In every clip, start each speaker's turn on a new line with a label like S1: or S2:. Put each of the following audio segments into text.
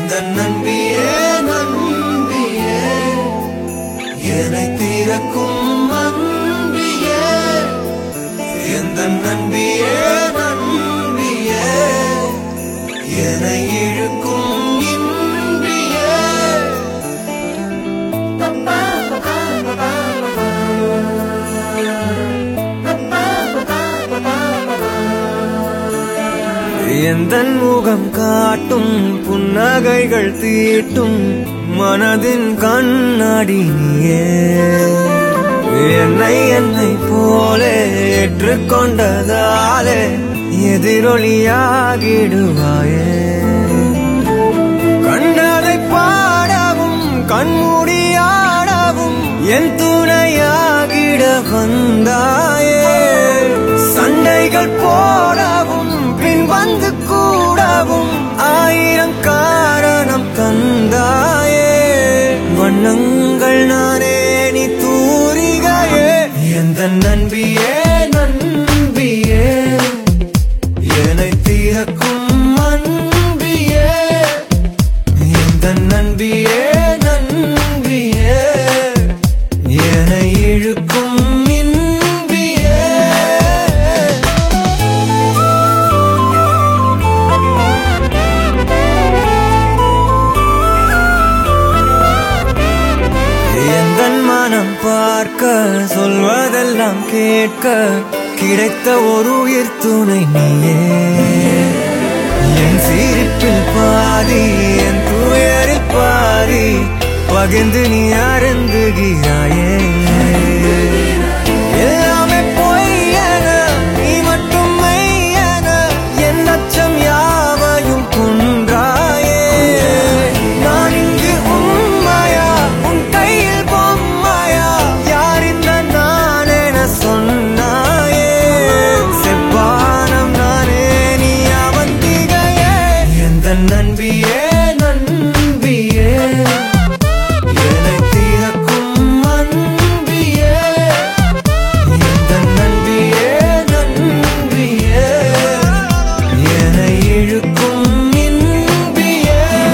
S1: எந்த நம்பியே நம்பியே என்னை தீரக்கும் அன்பியே எந்த நம்பியே நம்பியே என்னை இழுக்கும் இன்பியே எந்தன் முகம் காட்டும் புன்னகைகள் தீட்டும் மனதின் கண்ணாடி நீயே என்னை என்னை போலே ஏற்றுக்கொண்டதாலே எதிரொலியாகிடுவாயே கண்டதை பாடவும் கண்மூடியாடவும் என் துணையாகிட வந்தாயே சண்டைகள் போடவும் பின் வந்து கூடவும் ஆயிரம் காரணம் தந்தாயே வண்ணங்கள் நானே நீ தூரிகையே எந்த நண்பியே நண்பியே என்னை தீரக்கும் அன்பியே எந்த நண்பியே நண்பியே என்னை இழுக்கும் இன்பியே எந்தன் மனம் பார்க்க சொல்வதெல்லாம் கேட்க கிடைத்த ஒரு உயிர் துணை நீயே என் சிரிப்பில் பாதி என் துயரில் பாதி பகிர்ந்து நீ அருந்துகிறாயே எல்லாமே பொய்யென நீ மட்டும் மெய்யென என் அச்சம் யாவையும் கொன்றாயே நான் இங்கு உண்மையா உன் கையில் பொம்மையா யார் இந்த நான் என சொன்னாயே செவ்வானம் நானே நீ அவந்திகையே எந்த நண்பியே நண்பியே என்னை தீரக்கும் அன்பியே எந்த நண்பியே நண்பியே என்னை இழுக்கும் இன்பியே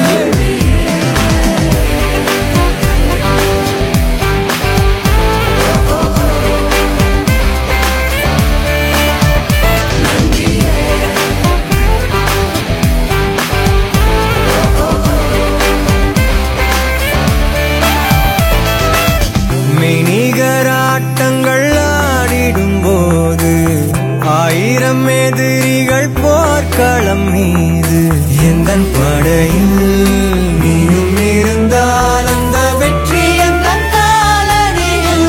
S1: மெய்நிகராட்டங்கள் ஆடிடும் போது ஆயிரம் எதிரிகள் போர்க்களம் மீது எந்த படையில் நீயும் இருந்தால் அந்த வெற்றி எந்த காலடியில்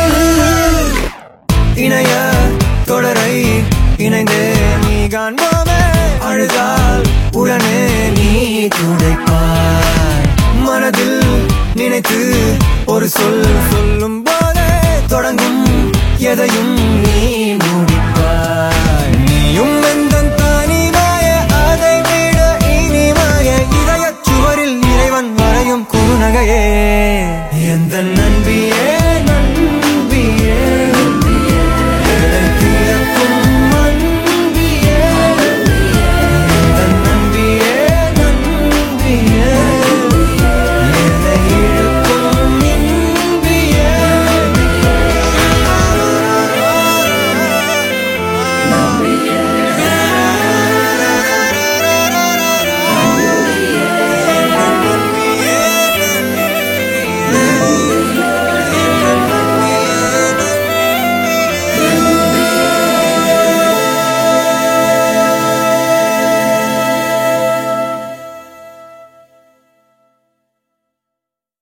S1: இணைய தொடரை இணைந்தே நீ காண்போமே அழுதால் உடனே நீ துடைப்பாய் மனதில் நினைத்து ஒரு சொல்